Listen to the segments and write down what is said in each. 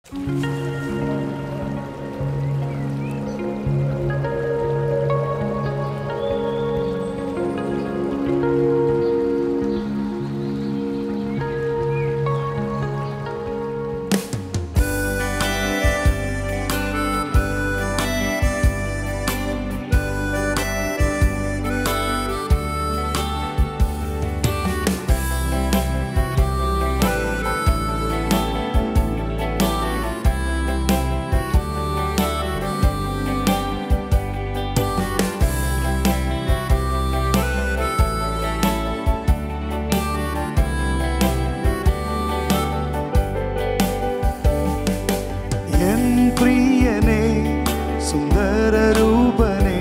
N പ്രിയനെ സുന്ദരരൂപനെ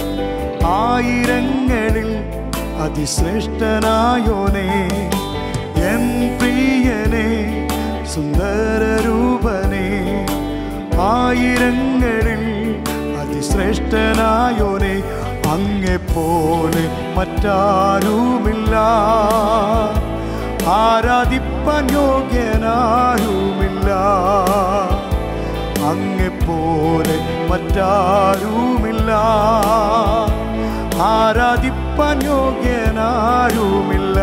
ആയിരങ്ങളിൽ അതിശ്രേഷ്ഠനായോനെ N പ്രിയനെ സുന്ദരരൂപനെ ആയിരങ്ങളിൽ അതിശ്രേഷ്ഠനായോനെ അങ്ങെപ്പോലെ മറ്റാരുമില്ല ആരാധിപ്പാൻ യോഗ്യനാരുമില്ല അങ്ങെപ്പോലെ മറ്റാരുമില്ല ആരാധിപ്പാൻ യോഗ്യനാരുമില്ല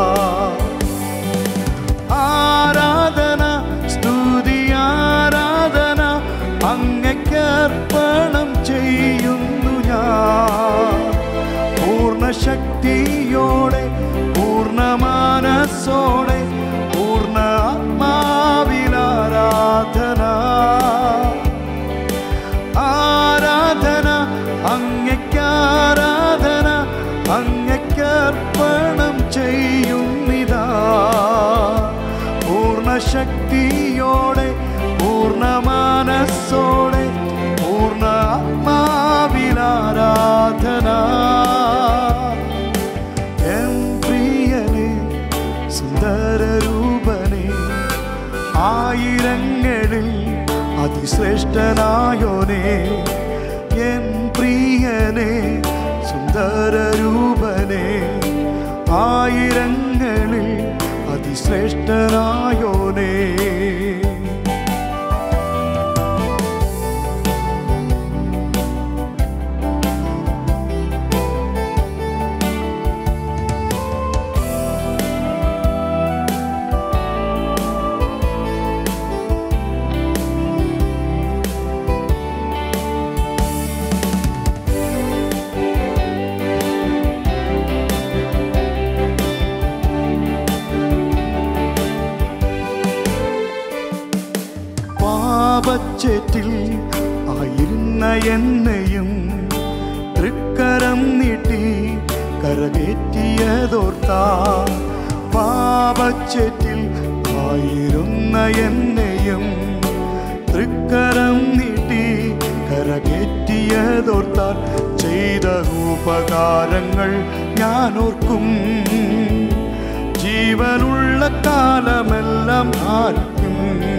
ആരാധന സ്തുതി ആരാധന അങ്ങക്കർപ്പണം ചെയ്യുന്നു ഞാൻ പൂർണ്ണ ശക്തിയോടെ പൂർണ്ണ മനസ്സോടെ പൂർണ്ണ ആത്മാവിലാരാധന ആരാധന അങ്ങയ്ക്കാരാധന അങ്ങയ്ക്കർപ്പണം ചെയ്യുന്നിതാ പൂർണ്ണ ശക്തിയോടെ പൂർണ്ണ മനസ്സോടെ പൂർണ്ണ ആത്മാവിലാരാധന എൻ പ്രിയനെ സുന്ദരരൂപനെ ആയിരങ്ങളിൽ അതിശ്രേഷ്ഠനായോനെ എൻ പ്രിയനെ സുന്ദരരൂപനെ ആയിരങ്ങളിൽ അതിശ്രേഷ്ഠനായോനേ പാപച്ചേറ്റിൽ ആയിരുന്ന എന്നെയും തൃക്കരം നീട്ടി കരകേറ്റിയതോർത്ത പാപച്ചേറ്റിൽ ആയിരുന്ന എന്നെയും തൃക്കരം നീട്ടി കരകേറ്റിയതോർത്താൽ ചെയ്ത ഉപകാരങ്ങൾ ഞാൻ ഓർക്കും ജീവനുള്ള കാലമെല്ലാം ആർക്കും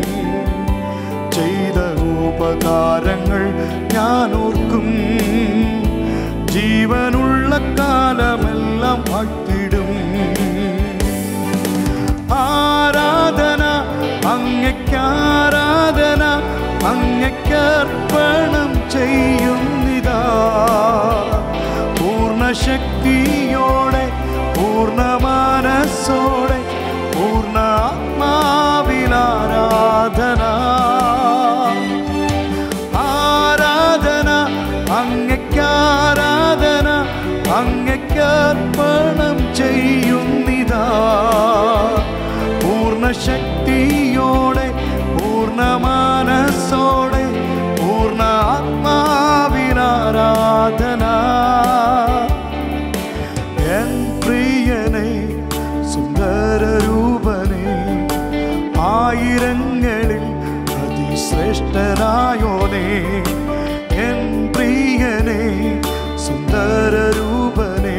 ചെയ്ത ഉപകാരങ്ങൾ ഞാൻ ഓർക്കും ജീവനുള്ള കാലമെല്ലാം വാഴ്ത്തിടും ആരാധന അങ്ങയ്ക്കാരാധന അങ്ങയ്ക്കർപ്പണം ചെയ്യുന്നിതാ പൂർണ്ണ ശക്തിയോടെ പൂർണ്ണ മനസ്സോടെ പൂർണ്ണ ആത്മാവിലാരാധന ആരാധന അങ്ങയ്ക്കാരാധന അങ്ങയ്ക്കർപ്പണം ചെയ്യുന്നിതാ പൂർണ്ണ ശക്തിയോടെ പൂർണ്ണ മനസ്സോടെ പൂർണ്ണ ആത്മാവിലാരാധന എൻ പ്രിയനെ സുന്ദരരൂപനെ ആയിരങ്ങളിൽ അതിശ്രേഷ്ഠനായോനെ എൻ പ്രിയനെ സുന്ദരരൂപനെ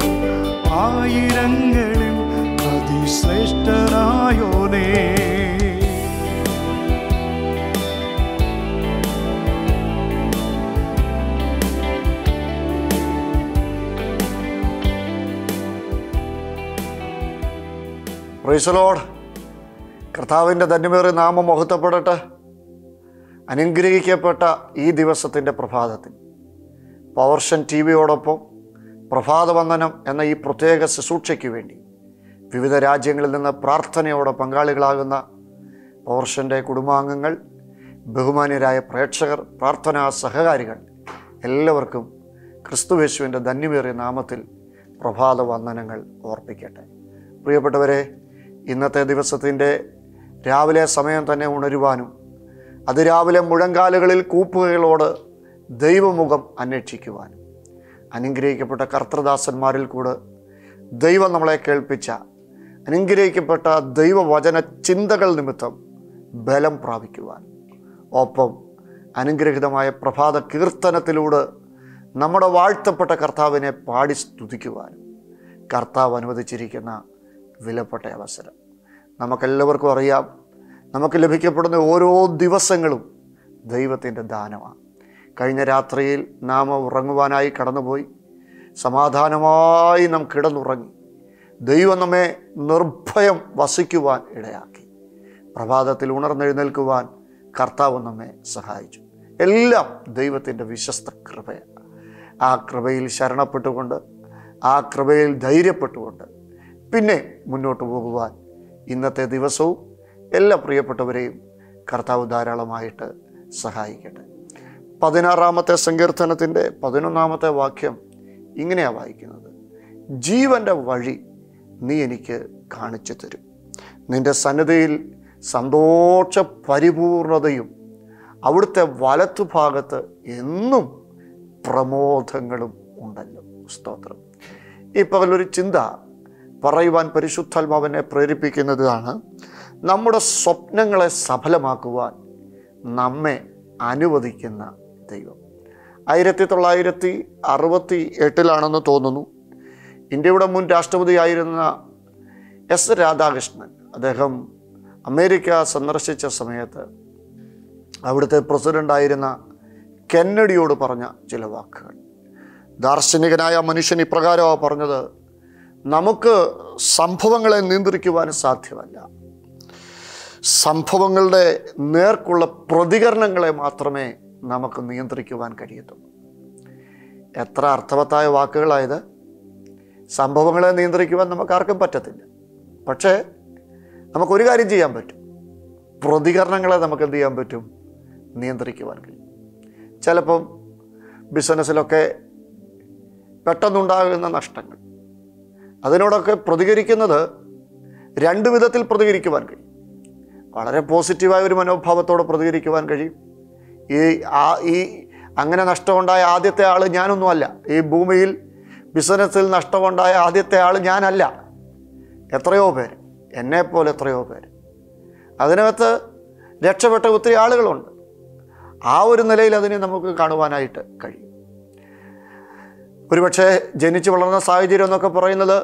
ആയിരങ്ങളിൽ അതിശ്രേഷ്ഠനായോനേ പ്രൈസലോഡ് കർത്താവിൻ്റെ ധന്യമേറിയ നാമം മഹത്വപ്പെടട്ടെ അനുഗ്രഹിക്കപ്പെട്ട ഈ ദിവസത്തിൻ്റെ പ്രഭാതത്തിൽ പവർഷൻ ടി വിയോടൊപ്പം പ്രഭാതവന്ദനം എന്ന ഈ പ്രത്യേക ശുശ്രൂഷയ്ക്ക് വേണ്ടി വിവിധ രാജ്യങ്ങളിൽ നിന്ന് പ്രാർത്ഥനയോടെ പങ്കാളികളാകുന്ന പവർഷൻ്റെ കുടുംബാംഗങ്ങൾ ബഹുമാന്യരായ പ്രേക്ഷകർ പ്രാർത്ഥനാ സഹകാരികൾ എല്ലാവർക്കും ക്രിസ്തുവേശുവിൻ്റെ ധന്യമേറിയ നാമത്തിൽ പ്രഭാത വന്ദനങ്ങൾ ഓർപ്പിക്കട്ടെ പ്രിയപ്പെട്ടവരെ ഇന്നത്തെ ദിവസത്തിൻ്റെ രാവിലെ സമയം തന്നെ ഉണരുവാനും അതിരാവിലെ മുഴങ്കാലുകളിൽ കൂപ്പുകളോട് ദൈവമുഖം അന്വേഷിക്കുവാനും അനുഗ്രഹിക്കപ്പെട്ട കർത്തൃദാസന്മാരിൽ കൂടെ ദൈവം നമ്മളെ കേൾപ്പിച്ച അനുഗ്രഹിക്കപ്പെട്ട ദൈവവചന ചിന്തകൾ നിമിത്തം ബലം പ്രാപിക്കുവാൻ ഒപ്പം അനുഗ്രഹിതമായ പ്രഭാത കീർത്തനത്തിലൂടെ നമ്മുടെ വാഴ്ത്തപ്പെട്ട കർത്താവിനെ പാടി സ്തുതിക്കുവാനും കർത്താവ് അനുവദിച്ചിരിക്കുന്ന വിലപ്പെട്ട അവസരം നമുക്കെല്ലാവർക്കും അറിയാം നമുക്ക് ലഭിക്കപ്പെടുന്ന ഓരോ ദിവസങ്ങളും ദൈവത്തിൻ്റെ ദാനമാണ് കഴിഞ്ഞ രാത്രിയിൽ നാം ഉറങ്ങുവാനായി കടന്നുപോയി സമാധാനമായി നാം കിടന്നുറങ്ങി ദൈവം നമ്മെ നിർഭയം വസിക്കുവാൻ ഇടയാക്കി പ്രഭാതത്തിൽ ഉണർന്നെഴുന്നേൽക്കുവാൻ കർത്താവ് നമ്മെ സഹായിച്ചു എല്ലാം ദൈവത്തിൻ്റെ വിശ്വസ്ത കൃപയാണ് ആ കൃപയിൽ ശരണപ്പെട്ടുകൊണ്ട് ആ കൃപയിൽ ധൈര്യപ്പെട്ടുകൊണ്ട് പിന്നെ മുന്നോട്ട് പോകുവാൻ ഇന്നത്തെ ദിവസവും എല്ലാ പ്രിയപ്പെട്ടവരെയും കർത്താവ് ധാരാളമായിട്ട് സഹായിക്കട്ടെ പതിനാറാമത്തെ സങ്കീർത്തനത്തിൻ്റെ പതിനൊന്നാമത്തെ വാക്യം ഇങ്ങനെയാണ് വായിക്കുന്നത് ജീവൻ്റെ വഴി നീ എനിക്ക് കാണിച്ചു തരും നിന്റെ സന്നദ്ധയിൽ സന്തോഷ പരിപൂർണതയും അവിടുത്തെ വലത്തുഭാഗത്ത് എന്നും പ്രമോദങ്ങളും ഉണ്ടല്ലോ സ്തോത്രം ഈ പകലൊരു ചിന്ത പറയുവാൻ പരിശുദ്ധാത്മാവിനെ പ്രേരിപ്പിക്കുന്നതാണ് നമ്മുടെ സ്വപ്നങ്ങളെ സഫലമാക്കുവാൻ നമ്മെ അനുവദിക്കുന്ന ദൈവം ആയിരത്തി തൊള്ളായിരത്തി അറുപത്തി എട്ടിലാണെന്ന് തോന്നുന്നു ഇന്ത്യയുടെ മുൻ രാഷ്ട്രപതിയായിരുന്ന എസ് രാധാകൃഷ്ണൻ അദ്ദേഹം അമേരിക്ക സന്ദർശിച്ച സമയത്ത് അവിടുത്തെ പ്രസിഡൻ്റായിരുന്ന കെന്നഡിയോട് പറഞ്ഞ ചില വാക്കുകൾ ദാർശനികനായ മനുഷ്യൻ ഇപ്രകാരമാണ് പറഞ്ഞത് നമുക്ക് സംഭവങ്ങളെ നിയന്ത്രിക്കുവാൻ സാധ്യമല്ല സംഭവങ്ങളുടെ നേർക്കുള്ള പ്രതികരണങ്ങളെ മാത്രമേ നമുക്ക് നിയന്ത്രിക്കുവാൻ കഴിയത്തുള്ളൂ എത്ര അർത്ഥവത്തായ വാക്കുകളായത് സംഭവങ്ങളെ നിയന്ത്രിക്കുവാൻ നമുക്ക് ആർക്കും പറ്റത്തില്ല പക്ഷേ നമുക്കൊരു കാര്യം ചെയ്യാൻ പറ്റും പ്രതികരണങ്ങളെ നമുക്ക് എന്ത് ചെയ്യാൻ പറ്റും നിയന്ത്രിക്കുവാൻ കഴിയും ചിലപ്പം ബിസിനസ്സിലൊക്കെ പെട്ടെന്നുണ്ടാകുന്ന നഷ്ടങ്ങൾ അതിനോടൊക്കെ പ്രതികരിക്കുന്നത് രണ്ട് വിധത്തിൽ പ്രതികരിക്കുവാൻ കഴിയും വളരെ പോസിറ്റീവായ ഒരു മനോഭാവത്തോടെ പ്രതികരിക്കുവാൻ കഴിയും ഈ ആ ഈ അങ്ങനെ നഷ്ടമുണ്ടായ ആദ്യത്തെ ആൾ ഞാനൊന്നുമല്ല ഈ ഭൂമിയിൽ ബിസിനസ്സിൽ നഷ്ടമുണ്ടായ ആദ്യത്തെ ആൾ ഞാനല്ല എത്രയോ പേര് എന്നെപ്പോലെ എത്രയോ പേര് അതിനകത്ത് രക്ഷപ്പെട്ട ഒത്തിരി ആളുകളുണ്ട് ആ ഒരു നിലയിൽ അതിനെ നമുക്ക് കാണുവാനായിട്ട് കഴിയും ഒരുപക്ഷെ ജനിച്ചു വളർന്ന സാഹചര്യം എന്നൊക്കെ പറയുന്നത്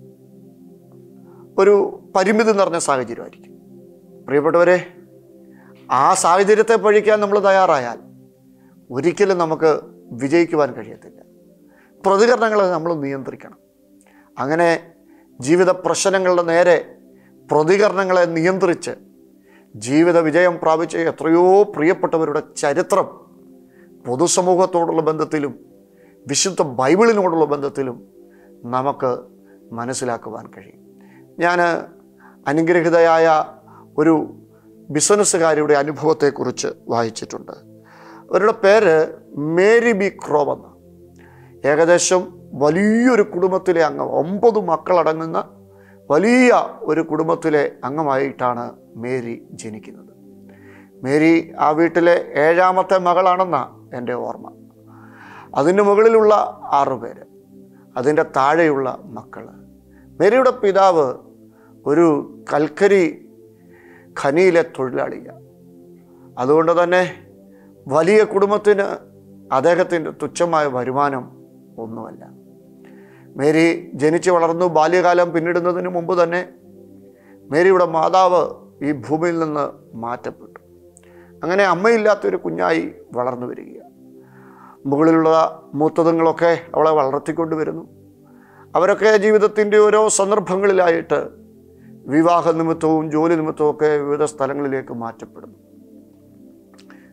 ഒരു പരിമിതി നിറഞ്ഞ സാഹചര്യമായിരിക്കും പ്രിയപ്പെട്ടവരെ ആ സാഹചര്യത്തെ പഴിക്കാൻ നമ്മൾ തയ്യാറായാൽ ഒരിക്കലും നമുക്ക് വിജയിക്കുവാൻ കഴിയത്തില്ല പ്രതികരണങ്ങളെ നമ്മൾ നിയന്ത്രിക്കണം അങ്ങനെ ജീവിത പ്രശ്നങ്ങളുടെ നേരെ പ്രതികരണങ്ങളെ നിയന്ത്രിച്ച് ജീവിത വിജയം പ്രാപിച്ച എത്രയോ പ്രിയപ്പെട്ടവരുടെ ചരിത്രം പൊതുസമൂഹത്തോടുള്ള ബന്ധത്തിലും വിശുദ്ധ ബൈബിളിനോടുള്ള ബന്ധത്തിലും നമുക്ക് മനസ്സിലാക്കുവാൻ കഴിയും ഞാൻ അനുഗ്രഹിതയായ ഒരു ബിസിനസ്സുകാരിയുടെ അനുഭവത്തെക്കുറിച്ച് വായിച്ചിട്ടുണ്ട് അവരുടെ പേര് മേരി ബി ക്രോവ് എന്ന ഏകദേശം വലിയൊരു കുടുംബത്തിലെ അംഗം ഒമ്പത് മക്കളടങ്ങുന്ന വലിയ ഒരു കുടുംബത്തിലെ അംഗമായിട്ടാണ് മേരി ജനിക്കുന്നത് മേരി ആ വീട്ടിലെ ഏഴാമത്തെ മകളാണെന്നാണ് എൻ്റെ ഓർമ്മ അതിന് മുകളിലുള്ള ആറു പേര് അതിൻ്റെ താഴെയുള്ള മക്കൾ മേരിയുടെ പിതാവ് ഒരു കൽക്കരി ഖനിയിലെ തൊഴിലാളിയാണ് അതുകൊണ്ട് തന്നെ വലിയ കുടുംബത്തിന് അദ്ദേഹത്തിൻ്റെ തുച്ഛമായ വരുമാനം ഒന്നുമല്ല മേരി ജനിച്ചു വളർന്നു ബാല്യകാലം പിന്നിടുന്നതിന് മുമ്പ് തന്നെ മേരിയുടെ മാതാവ് ഈ ഭൂമിയിൽ നിന്ന് മാറ്റപ്പെട്ടു അങ്ങനെ അമ്മയില്ലാത്തൊരു കുഞ്ഞായി വളർന്നു വരികയാണ് മുകളിലുള്ള മൂത്തതുങ്ങളൊക്കെ അവളെ വളർത്തിക്കൊണ്ട് വരുന്നു അവരൊക്കെ ജീവിതത്തിൻ്റെ ഓരോ സന്ദർഭങ്ങളിലായിട്ട് വിവാഹ നിമിത്തവും ജോലി നിമിത്തവും ഒക്കെ വിവിധ സ്ഥലങ്ങളിലേക്ക് മാറ്റപ്പെടുന്നു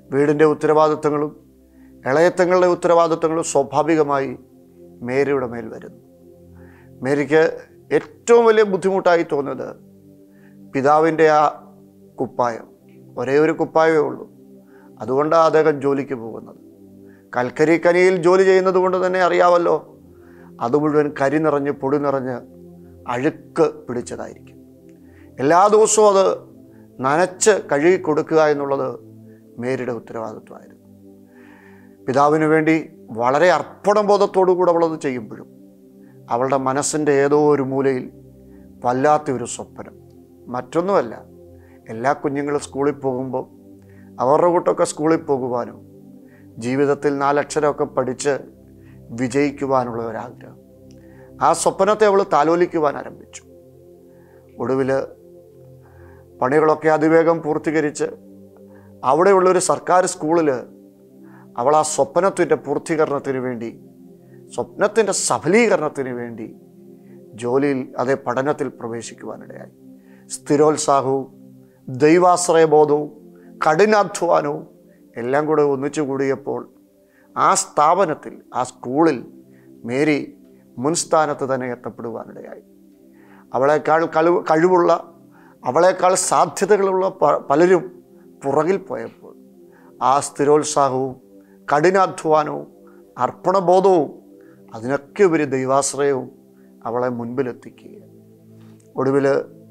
വീടിൻ്റെ ഉത്തരവാദിത്തങ്ങളും ഇളയത്തങ്ങളുടെ ഉത്തരവാദിത്തങ്ങളും സ്വാഭാവികമായി മേരിയുടെ മേൽ വരുന്നു മേരിക്ക് ഏറ്റവും വലിയ ബുദ്ധിമുട്ടായി തോന്നുന്നത് പിതാവിൻ്റെ ആ കുപ്പായം ഒരേ ഒരു കുപ്പായമേ ഉള്ളൂ അതുകൊണ്ടാണ് അദ്ദേഹം ജോലിക്ക് പോകുന്നത് കൽക്കരി കനിയിൽ ജോലി ചെയ്യുന്നത് കൊണ്ട് തന്നെ അറിയാമല്ലോ അത് മുഴുവൻ കരി നിറഞ്ഞ് പൊടി നിറഞ്ഞ് അഴുക്ക് പിടിച്ചതായിരിക്കും എല്ലാ ദിവസവും അത് നനച്ച് കഴുകി കൊടുക്കുക എന്നുള്ളത് മേരിയുടെ ഉത്തരവാദിത്വമായിരുന്നു പിതാവിന് വേണ്ടി വളരെ അർപ്പണബോധത്തോടു കൂടെ അവളത് ചെയ്യുമ്പോഴും അവളുടെ മനസ്സിൻ്റെ ഏതോ ഒരു മൂലയിൽ വല്ലാത്ത ഒരു സ്വപ്നം മറ്റൊന്നുമല്ല എല്ലാ കുഞ്ഞുങ്ങളും സ്കൂളിൽ പോകുമ്പോൾ അവരുടെ കൂട്ടൊക്കെ സ്കൂളിൽ പോകുവാനും ജീവിതത്തിൽ നാലക്ഷരമൊക്കെ പഠിച്ച് വിജയിക്കുവാനുള്ള ഒരാഗ്രഹം ആ സ്വപ്നത്തെ അവൾ താലോലിക്കുവാൻ ആരംഭിച്ചു ഒടുവിൽ പണികളൊക്കെ അതിവേഗം പൂർത്തീകരിച്ച് അവിടെയുള്ളൊരു സർക്കാർ സ്കൂളിൽ അവൾ ആ സ്വപ്നത്തിൻ്റെ പൂർത്തീകരണത്തിന് വേണ്ടി സ്വപ്നത്തിൻ്റെ സഫലീകരണത്തിന് വേണ്ടി ജോലിയിൽ അതേ പഠനത്തിൽ പ്രവേശിക്കുവാനിടയായി സ്ഥിരോത്സാഹവും ദൈവാശ്രയബോധവും കഠിനാധ്വാനവും എല്ലാം കൂടെ ഒന്നിച്ചു കൂടിയപ്പോൾ ആ സ്ഥാപനത്തിൽ ആ സ്കൂളിൽ മേരി മുൻസ്ഥാനത്ത് തന്നെ എത്തപ്പെടുവാനിടയായി അവളെക്കാൾ കഴിവ് കഴിവുള്ള അവളെക്കാൾ സാധ്യതകളുള്ള പ- പലരും പുറകിൽ പോയപ്പോൾ ആ സ്ഥിരോത്സാഹവും കഠിനാധ്വാനവും അർപ്പണബോധവും അതിനൊക്കെ ഉപരി ദൈവാശ്രയവും അവളെ മുൻപിലെത്തിക്കുക ഒടുവിൽ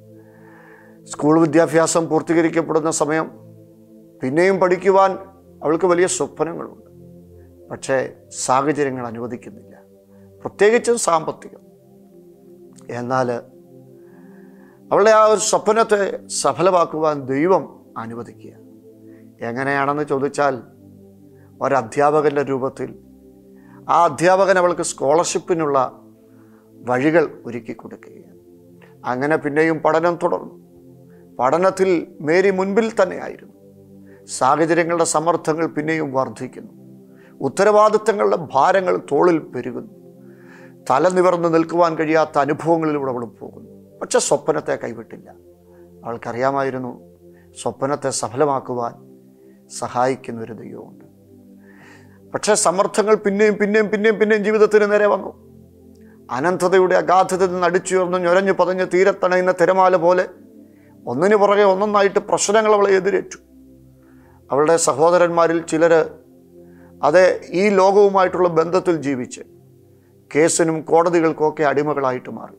സ്കൂൾ വിദ്യാഭ്യാസം പൂർത്തീകരിക്കപ്പെടുന്ന സമയം പിന്നെയും പഠിക്കുവാൻ അവൾക്ക് വലിയ സ്വപ്നങ്ങളുണ്ട് പക്ഷേ സാഹചര്യങ്ങൾ അനുവദിക്കുന്നില്ല പ്രത്യേകിച്ചും സാമ്പത്തികം എന്നാൽ അവളുടെ ആ ഒരു സ്വപ്നത്തെ സഫലമാക്കുവാൻ ദൈവം അനുവദിക്കുക എങ്ങനെയാണെന്ന് ചോദിച്ചാൽ ഒരധ്യാപകൻ്റെ രൂപത്തിൽ ആ അധ്യാപകൻ അവൾക്ക് സ്കോളർഷിപ്പിനുള്ള വഴികൾ ഒരുക്കി കൊടുക്കുകയാണ് അങ്ങനെ പിന്നെയും പഠനം തുടർന്നു പഠനത്തിൽ മേരി മുൻപിൽ തന്നെയായിരുന്നു സാഹചര്യങ്ങളുടെ സമ്മർദ്ദങ്ങൾ പിന്നെയും വർദ്ധിക്കുന്നു ഉത്തരവാദിത്തങ്ങളുടെ ഭാരങ്ങൾ തോളിൽ പെരുകുന്നു തല നിവർന്ന് നിൽക്കുവാൻ കഴിയാത്ത അനുഭവങ്ങളിലൂടെ അവൾ പോകുന്നു പക്ഷെ സ്വപ്നത്തെ കൈവിട്ടില്ല അവൾക്കറിയാമായിരുന്നു സ്വപ്നത്തെ സഫലമാക്കുവാൻ സഹായിക്കുന്ന ഒരു ദൈവമുണ്ട് പക്ഷേ സമ്മർദ്ദങ്ങൾ പിന്നെയും പിന്നെയും പിന്നെയും പിന്നെയും ജീവിതത്തിന് നേരെ വന്നു അനന്തതയുടെ അഗാധതയിൽ നിന്ന് അടിച്ചുയർന്ന് ഞൊരഞ്ഞു പതഞ്ഞ് തീരത്തണയുന്ന തിരമാല പോലെ ഒന്നിനു പുറകെ ഒന്നൊന്നായിട്ട് പ്രശ്നങ്ങൾ അവളെ എതിരേറ്റു അവളുടെ സഹോദരന്മാരിൽ ചിലർ അതെ ഈ ലോകവുമായിട്ടുള്ള ബന്ധത്തിൽ ജീവിച്ച് കേസിനും കോടതികൾക്കൊക്കെ അടിമകളായിട്ട് മാറി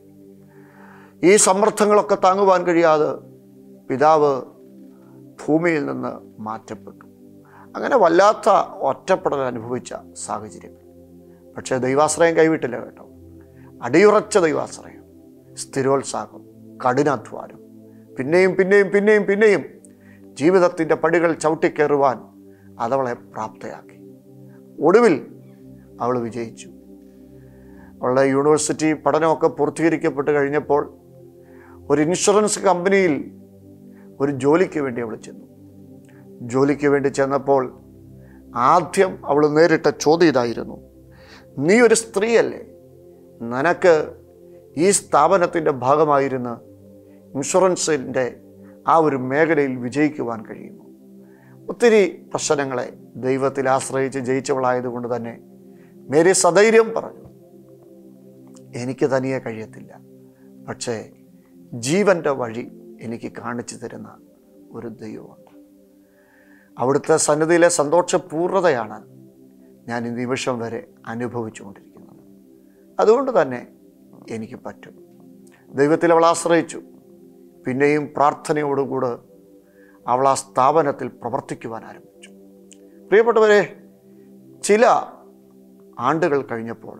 ഈ സമ്മർദ്ദങ്ങളൊക്കെ താങ്ങുവാൻ കഴിയാതെ പിതാവ് ഭൂമിയിൽ നിന്ന് മാറ്റപ്പെട്ടു അങ്ങനെ വല്ലാത്ത ഒറ്റപ്പെടൽ അനുഭവിച്ച സാഹചര്യങ്ങൾ പക്ഷേ ദൈവാശ്രയം കൈവിട്ടില്ല കേട്ടോ അടിയുറച്ച ദൈവാശ്രയം സ്ഥിരോത്സാഹം കഠിനാധ്വാനം പിന്നെയും പിന്നെയും പിന്നെയും പിന്നെയും ജീവിതത്തിൻ്റെ പടികൾ ചവിട്ടിക്കയറുവാൻ അതവളെ പ്രാപ്തയാക്കി ഒടുവിൽ അവൾ വിജയിച്ചു അവളുടെ യൂണിവേഴ്സിറ്റി പഠനമൊക്കെ പൂർത്തീകരിക്കപ്പെട്ട് കഴിഞ്ഞപ്പോൾ ഒരു ഇൻഷുറൻസ് കമ്പനിയിൽ ഒരു ജോലിക്ക് വേണ്ടി അവൾ ചെന്നു ജോലിക്ക് വേണ്ടി ചെന്നപ്പോൾ ആദ്യം അവൾ നേരിട്ട ചോദ്യം ഇതായിരുന്നു നീ ഒരു സ്ത്രീയല്ലേ നിനക്ക് ഈ സ്ഥാപനത്തിൻ്റെ ഭാഗമായിരുന്ന് ഇൻഷുറൻസിൻ്റെ ആ ഒരു മേഖലയിൽ വിജയിക്കുവാൻ കഴിയുമോ ഒത്തിരി പ്രശ്നങ്ങളെ ദൈവത്തിൽ ആശ്രയിച്ച് ജയിച്ചവളായതുകൊണ്ട് തന്നെ മേരി സധൈര്യം പറഞ്ഞു എനിക്ക് തനിയെ കഴിയത്തില്ല പക്ഷേ ജീവൻ്റെ വഴി എനിക്ക് കാണിച്ചു തരുന്ന ഒരു ദൈവമുണ്ട് അവിടുത്തെ സന്നിധിയിലെ സന്തോഷപൂർണ്ണതയാണ് ഞാൻ ഈ നിമിഷം വരെ അനുഭവിച്ചുകൊണ്ടിരിക്കുന്നത് അതുകൊണ്ട് തന്നെ എനിക്ക് പറ്റും ദൈവത്തിൽ അവൾ ആശ്രയിച്ചു പിന്നെയും പ്രാർത്ഥനയോടുകൂടെ അവൾ ആ സ്ഥാപനത്തിൽ പ്രവർത്തിക്കുവാൻ ആരംഭിച്ചു പ്രിയപ്പെട്ടവരെ ചില ആണ്ടുകൾ കഴിഞ്ഞപ്പോൾ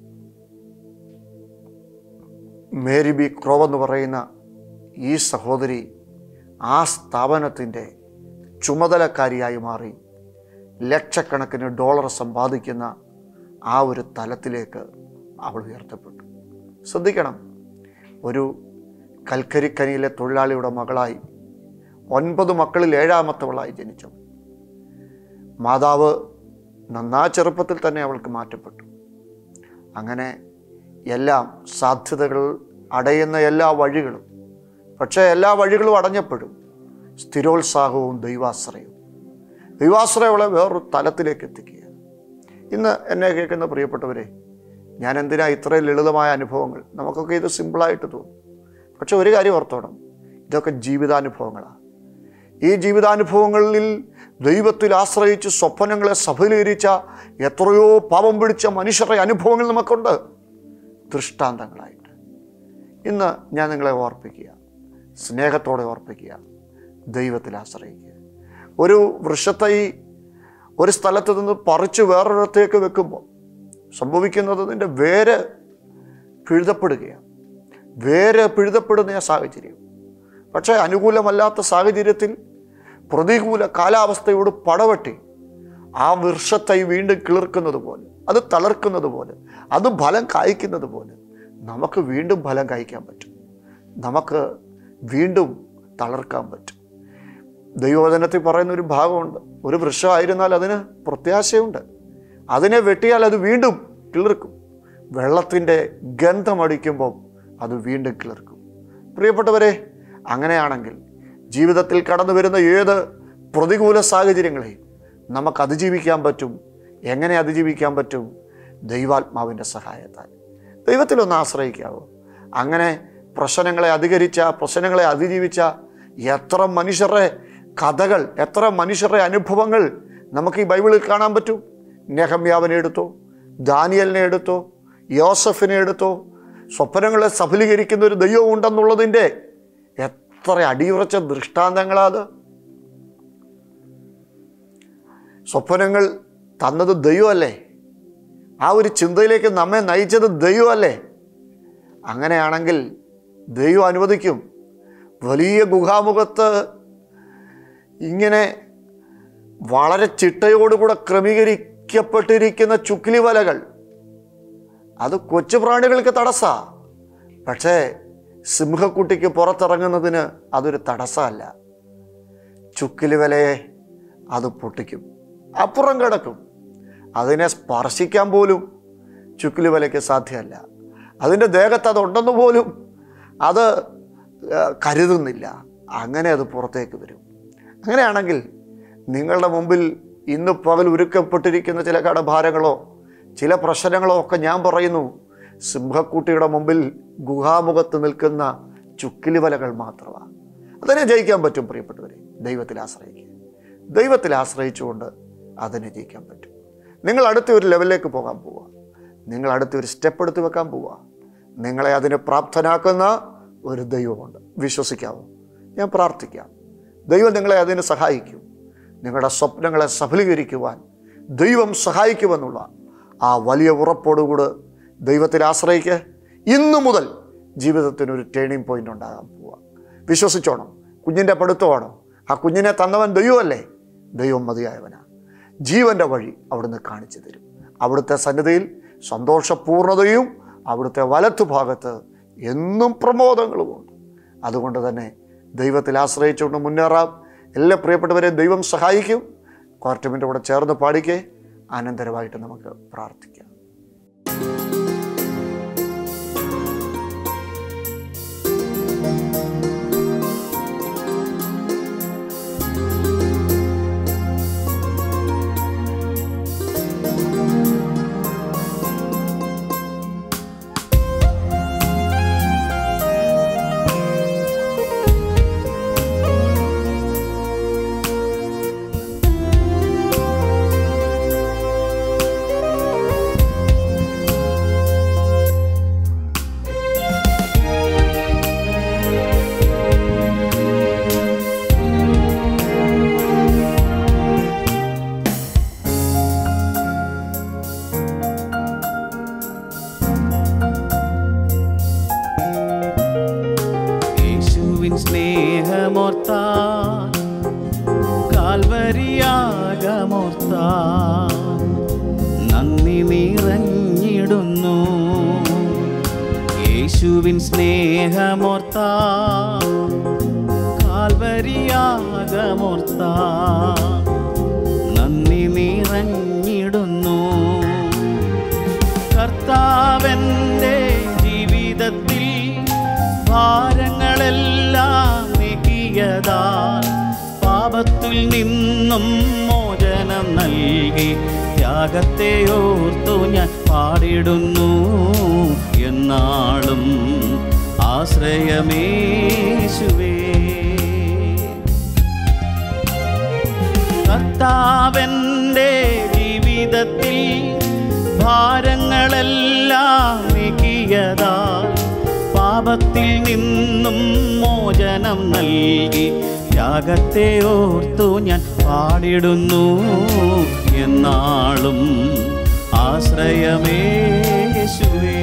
മേരി ബി ക്രോവ് എന്ന് പറയുന്ന ഈ സഹോദരി ആ സ്ഥാപനത്തിൻ്റെ ചുമതലക്കാരിയായി മാറി ലക്ഷക്കണക്കിന് ഡോളർ സമ്പാദിക്കുന്ന ആ ഒരു തലത്തിലേക്ക് അവൾ ഉയർത്തപ്പെട്ടു ശ്രദ്ധിക്കണം ഒരു കൽക്കരിക്കനിയിലെ തൊഴിലാളിയുടെ മകളായി ഒൻപത് മക്കളിൽ ഏഴാമത്തവളായി ജനിച്ചു മാതാവ് നന്നാ ചെറുപ്പത്തിൽ തന്നെ അവൾക്ക് മാറ്റപ്പെട്ടു അങ്ങനെ എല്ലാം സാധ്യതകൾ അടയുന്ന എല്ലാ വഴികളും പക്ഷേ എല്ലാ വഴികളും അടഞ്ഞപ്പോഴും സ്ഥിരോത്സാഹവും ദൈവാശ്രയവും ദൈവാശ്രയമുള്ള വേറൊരു തലത്തിലേക്ക് എത്തിക്കുക ഇന്ന് എന്നെ കേൾക്കുന്ന പ്രിയപ്പെട്ടവരെ ഞാൻ എന്തിനാ ഇത്രയും ലളിതമായ അനുഭവങ്ങൾ നമുക്കൊക്കെ ഇത് സിമ്പിളായിട്ട് തോന്നും പക്ഷെ ഒരു കാര്യം ഓർത്തോണം ഇതൊക്കെ ജീവിതാനുഭവങ്ങളാണ് ഈ ജീവിതാനുഭവങ്ങളിൽ ദൈവത്തിൽ ആശ്രയിച്ച് സ്വപ്നങ്ങളെ സഫലീകരിച്ച എത്രയോ പാപം പിടിച്ച മനുഷ്യരുടെ അനുഭവങ്ങൾ നമുക്കുണ്ട് ദൃഷ്ടാന്തങ്ങളായിട്ട് ഇന്ന് ഞാൻ നിങ്ങളെ ഓർപ്പിക്കുക സ്നേഹത്തോടെ ഓർപ്പിക്കുക ദൈവത്തിൽ ആശ്രയിക്കുക ഒരു വൃക്ഷത്തൈ ഒരു സ്ഥലത്ത് നിന്ന് പറിച്ച് വേറൊരിടത്തേക്ക് വെക്കുമ്പോൾ സംഭവിക്കുന്നത് അതിൻ്റെ വേര് പിഴുതപ്പെടുകയാണ് വേര് പിഴുതപ്പെടുന്ന ആ സാഹചര്യം പക്ഷേ അനുകൂലമല്ലാത്ത സാഹചര്യത്തിൽ പ്രതികൂല കാലാവസ്ഥയോട് പടവെട്ടി ആ വൃക്ഷത്തൈ വീണ്ടും കിളിർക്കുന്നത് പോലെ അത് തളർക്കുന്നത് പോലെ അത് ഫലം കായ്ക്കുന്നത് പോലെ നമുക്ക് വീണ്ടും ഫലം കായ്ക്കാൻ പറ്റും നമുക്ക് വീണ്ടും തളർക്കാൻ പറ്റും ദൈവവചനത്തിൽ പറയുന്ന ഒരു ഭാഗമുണ്ട് ഒരു വൃക്ഷമായിരുന്നാൽ അതിന് പ്രത്യാശയുണ്ട് അതിനെ വെട്ടിയാൽ അത് വീണ്ടും കിളിർക്കും വെള്ളത്തിൻ്റെ ഗന്ധമടിക്കുമ്പോൾ അത് വീണ്ടും കിളിർക്കും പ്രിയപ്പെട്ടവരെ അങ്ങനെയാണെങ്കിൽ ജീവിതത്തിൽ കടന്നു വരുന്ന ഏത് പ്രതികൂല സാഹചര്യങ്ങളെയും നമുക്ക് അതിജീവിക്കാൻ പറ്റും എങ്ങനെ അതിജീവിക്കാൻ പറ്റും ദൈവാത്മാവിൻ്റെ സഹായത്താൽ ദൈവത്തിലൊന്ന് ആശ്രയിക്കാവോ അങ്ങനെ പ്രശ്നങ്ങളെ അധികരിച്ച പ്രശ്നങ്ങളെ അതിജീവിച്ച എത്ര മനുഷ്യരുടെ കഥകൾ എത്ര മനുഷ്യരുടെ അനുഭവങ്ങൾ നമുക്ക് ഈ ബൈബിളിൽ കാണാൻ പറ്റും നെഹമ്യാവിനെ എടുത്തോ ദാനിയലിനെ എടുത്തോ യോസഫിനെ എടുത്തോ സ്വപ്നങ്ങളെ സഫലീകരിക്കുന്ന ഒരു ദൈവം ഉണ്ടെന്നുള്ളതിൻ്റെ എത്ര അടിയുറച്ച ദൃഷ്ടാന്തങ്ങളാത് സ്വപ്നങ്ങൾ തന്നത് ദൈവമല്ലേ ആ ഒരു ചിന്തയിലേക്ക് നമ്മെ നയിച്ചത് ദൈവമല്ലേ അങ്ങനെയാണെങ്കിൽ ദൈവം അനുവദിക്കും വലിയ ഗുഹാമുഖത്ത് ഇങ്ങനെ വളരെ ചിട്ടയോടുകൂടെ ക്രമീകരിക്കപ്പെട്ടിരിക്കുന്ന ചുക്കിലി വലകൾ അത് കൊച്ചു പ്രാണികൾക്ക് തടസ്സ പക്ഷേ സിംഹക്കുട്ടിക്ക് പുറത്തിറങ്ങുന്നതിന് അതൊരു തടസ്സമല്ല ചുക്കിലി വലയെ അത് പൊട്ടിക്കും അപ്പുറം കിടക്കും അതിനെ സ്പർശിക്കാൻ പോലും ചുക്കിലി വലയ്ക്ക് സാധ്യമല്ല അതിൻ്റെ ദേഹത്ത് അതുണ്ടെന്ന് പോലും അത് ആ, കരുതുന്നില്ല അങ്ങനെ അത് പുറത്തേക്ക് വരും അങ്ങനെയാണെങ്കിൽ നിങ്ങളുടെ മുമ്പിൽ ഇന്ന് പകൽ ഒരുക്കപ്പെട്ടിരിക്കുന്ന ചില കടഭാരങ്ങളോ ചില പ്രശ്നങ്ങളോ ഒക്കെ ഞാൻ പറയുന്നു സിംഹക്കുട്ടിയുടെ മുമ്പിൽ ഗുഹാമുഖത്ത് നിൽക്കുന്ന ചുക്കിലി വലകൾ മാത്രമാണ് അതിനെ ജയിക്കാൻ പറ്റും പ്രിയപ്പെട്ടവരെ ദൈവത്തിൽ ആശ്രയിക്കുക ദൈവത്തിൽ ആശ്രയിച്ചുകൊണ്ട് അതിനെ ജയിക്കാൻ പറ്റും നിങ്ങൾ അടുത്ത ഒരു ലെവലിലേക്ക് പോകാൻ പോവുക നിങ്ങൾ അടുത്ത ഒരു സ്റ്റെപ്പ് എടുത്ത് വെക്കാൻ പോവുക നിങ്ങളെ അതിന് പ്രാപ്തനാക്കുന്ന ഒരു ദൈവമുണ്ട് വിശ്വസിക്കാവോ ഞാൻ പ്രാർത്ഥിക്കാം ദൈവം നിങ്ങളെ അതിന് സഹായിക്കും നിങ്ങളുടെ സ്വപ്നങ്ങളെ സഫലീകരിക്കുവാൻ ദൈവം സഹായിക്കുമെന്നുള്ള ആ വലിയ ഉറപ്പോടുകൂടി ദൈവത്തിൽ ആശ്രയിക്ക് ഇന്നു മുതൽ ജീവിതത്തിനൊരു ടേണിംഗ് പോയിന്റ് ഉണ്ടാകാൻ പോവുക വിശ്വസിച്ചോണം കുഞ്ഞിൻ്റെ പഠിത്തമാണോ ആ കുഞ്ഞിനെ തന്നവൻ ദൈവമല്ലേ ദൈവം മതിയായവനാണ് ജീവൻ്റെ വഴി അവിടുന്ന് കാണിച്ചു തരും അവിടുത്തെ സന്നിധിയിൽ സന്തോഷപൂർണതയും അവിടുത്തെ വലത്തു ഭാഗത്ത് എന്നും പ്രമോദങ്ങളുമുണ്ട് അതുകൊണ്ട് തന്നെ ദൈവത്തിൽ ആശ്രയിച്ചുകൊണ്ട് മുന്നേറാം എല്ലാ പ്രിയപ്പെട്ടവരെയും ദൈവം സഹായിക്കും കോർട്ടുമിൻ്റെ കൂടെ ചേർന്ന് പാടിക്കേ ആനന്ദരമായിട്ട് നമുക്ക് പ്രാർത്ഥിക്കാം യേശുവിൻ സ്നേഹമോർത്ത കാൽവരിയാകമോർത്ത നന്ദി നിറഞ്ഞിടുന്നു യേശുവിൻ സ്നേഹമോർത്ത കാൽവരിയാകമോർത്ത നന്ദി നിറഞ്ഞിടുന്നു കർത്താവൻ്റെ ജീവിതത്തിൽ ഭാരങ്ങളെല്ലാം നീക്കിയതാൽ പാപത്തിൽ നിന്നും മോച മോചനം നൽകി ത്യാഗത്തെ ഓർത്തു ഞാൻ പാടിടുന്നു എന്നാളും ആശ്രയമേശുവേ കർത്താവൻ്റെ ജീവിതത്തിൽ ഭാരങ്ങളെല്ലാം നീക്കിയതാ പാപത്തിൽ നിന്നും മോചനം നൽകി ത്യാഗത്തെ ഓർത്തു ഞാൻ പാടിടുന്നു എന്നാളും ആശ്രയമേശുവേ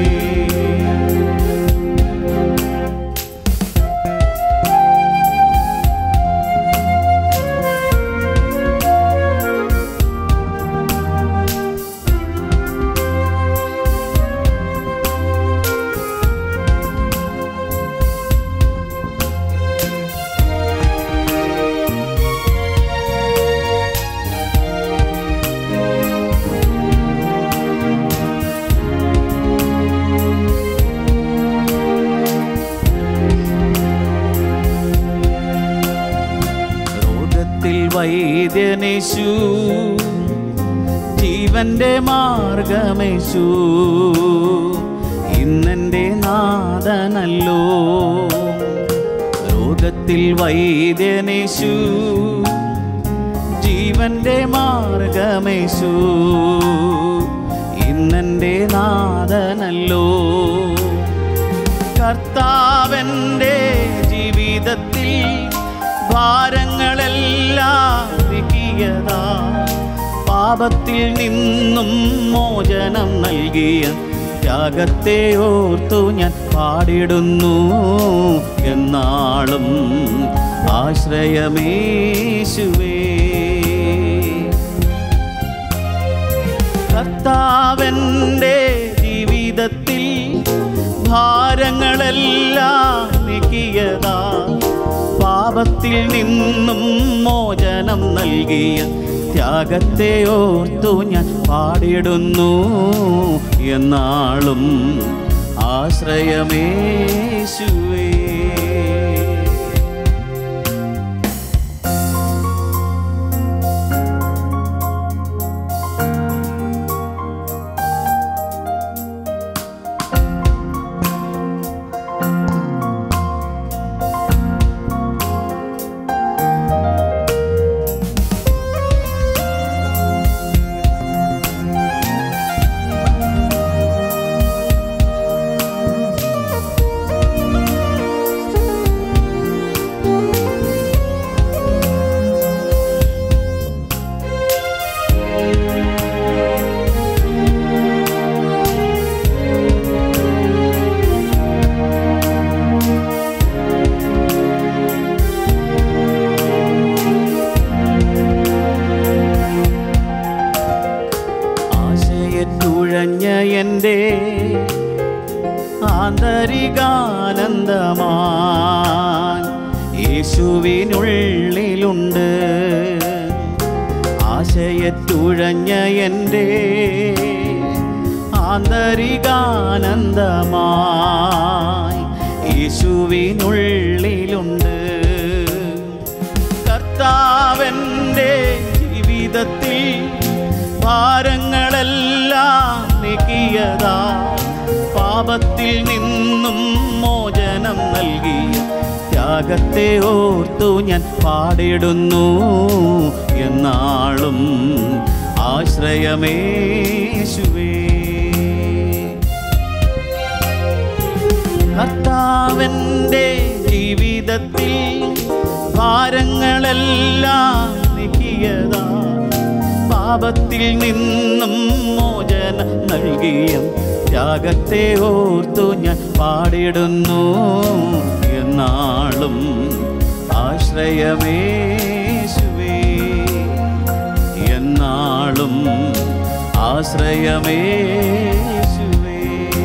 രോഗത്തിൽ വൈദ്യനേശു ജീവന്റെ മാർഗമേശു ഇന്നെൻ്റെ നാഥനല്ലോ രോഗത്തിൽ വൈദ്യനേശു ജീവന്റെ മാർഗമേശു ഇന്നെൻ്റെ നാഥനല്ലോ കർത്താവൻ്റെ ജീവിതത്തിൽ ഭാരങ്ങളെല്ലാം നീക്കിയതാ പാപത്തിൽ നിന്നും മോചനം നൽകിയ ത്യാഗത്തെ ഓർത്തു ഞാൻ പാടിടുന്നു എന്നാളും ആശ്രയമേശുവേ കർത്താവൻ്റെ ജീവിതത്തിൽ ഭാരങ്ങളെല്ലാം നീക്കിയതാ പാപത്തിൽ നിന്നും മോചനം നൽകിയ ത്യാഗത്തെ ഓർത്തു ഞാൻ പാടിടുന്നു എന്നാളും ആശ്രയമേശുവേ ആശയത്തുഴഞ്ഞ എൻ്റെ ആന്തരികാനന്ദമാൻ യേശുവിനുള്ളിലുണ്ട് ആശയത്തുഴഞ്ഞ എൻ്റെ ആന്തരികാനന്ദമായി യേശുവിനുള്ളിലുണ്ട് കർത്താവൻ്റെ ജീവിതത്തിൽ ഭാരങ്ങളെല്ലാം നീക്കിയതാ പാപത്തിൽ നിന്നും മോചനം നൽകിയ ത്യാഗത്തെ ഓർത്തു ഞാൻ പാടിടുന്നു എന്നാളും ആശ്രയമേശുവേ കർത്താവൻ്റെ ജീവിതത്തിൽ ഭാരങ്ങളെല്ലാം നീക്കിയതാ പാപത്തിൽ നിന്നും മോചനം നൽകിയ ത്യാഗത്തെ ഓർത്തു ഞാൻ പാടിടുന്നു എന്നാളും ആശ്രയമേശുവേ എന്നാളും ആശ്രയമേശുവേ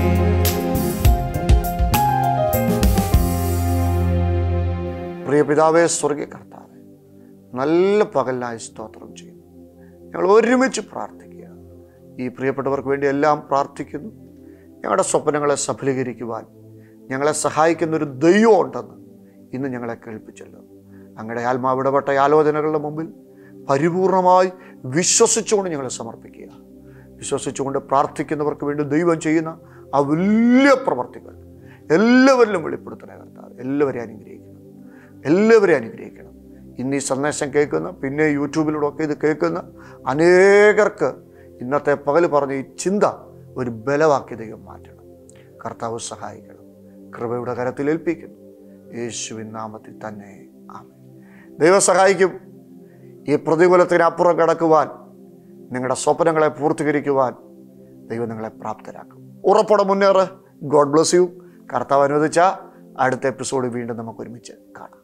പ്രിയ പിതാവേ സ്വർഗീയ കർത്താവേ നല്ല പകലിനായി സ്തോത്രം ചെയ്യുന്നു ഞങ്ങൾ ഒരുമിച്ച് പ്രാർത്ഥിക്കുക ഈ പ്രിയപ്പെട്ടവർക്ക് വേണ്ടി എല്ലാം പ്രാർത്ഥിക്കുന്നു ഞങ്ങളുടെ സ്വപ്നങ്ങളെ സഫലീകരിക്കുവാൻ ഞങ്ങളെ സഹായിക്കുന്ന ഒരു ദൈവം ഉണ്ടെന്ന് ഇന്ന് ഞങ്ങളെ കേൾപ്പിച്ചല്ലോ അങ്ങയുടെ ആത്മാവിടപെട്ട ആലോചനകളുടെ മുമ്പിൽ പരിപൂർണമായി വിശ്വസിച്ചുകൊണ്ട് ഞങ്ങളെ സമർപ്പിക്കുക വിശ്വസിച്ചുകൊണ്ട് പ്രാർത്ഥിക്കുന്നവർക്ക് വേണ്ടി ദൈവം ചെയ്യുന്ന ആ വലിയ പ്രവർത്തികൾ എല്ലാവരിലും വെളിപ്പെടുത്തണേ കർത്താവ് എല്ലാവരെയും അനുഗ്രഹിക്കണം എല്ലാവരെയും അനുഗ്രഹിക്കണം ഇന്ന് ഈ സന്ദേശം കേൾക്കുന്ന പിന്നെ യൂട്യൂബിലൂടെ ഒക്കെ ഇത് കേൾക്കുന്ന അനേകർക്ക് ഇന്നത്തെ പകൽ പറഞ്ഞ ഈ ചിന്ത ഒരു ബലവാക്കി ദൈവം മാറ്റണം കർത്താവ് സഹായിക്കണം കൃപയുടെ കരത്തിൽ ഏൽപ്പിക്കുന്നു യേശുവിൻ നാമത്തിൽ തന്നെ ആമേൻ ദൈവം സഹായിക്കും ഈ പ്രതികൂലത്തിനപ്പുറം കടക്കുവാൻ നിങ്ങളുടെ സ്വപ്നങ്ങളെ പൂർത്തീകരിക്കുവാൻ ദൈവം നിങ്ങളെ പ്രാപ്തരാക്കും ഉറപ്പോടെ മുന്നേറ് ഗോഡ് ബ്ലസ് യു കർത്താവ് അനുവദിച്ച അടുത്ത എപ്പിസോഡ് വീണ്ടും നമുക്ക് ഒരുമിച്ച് കാണാം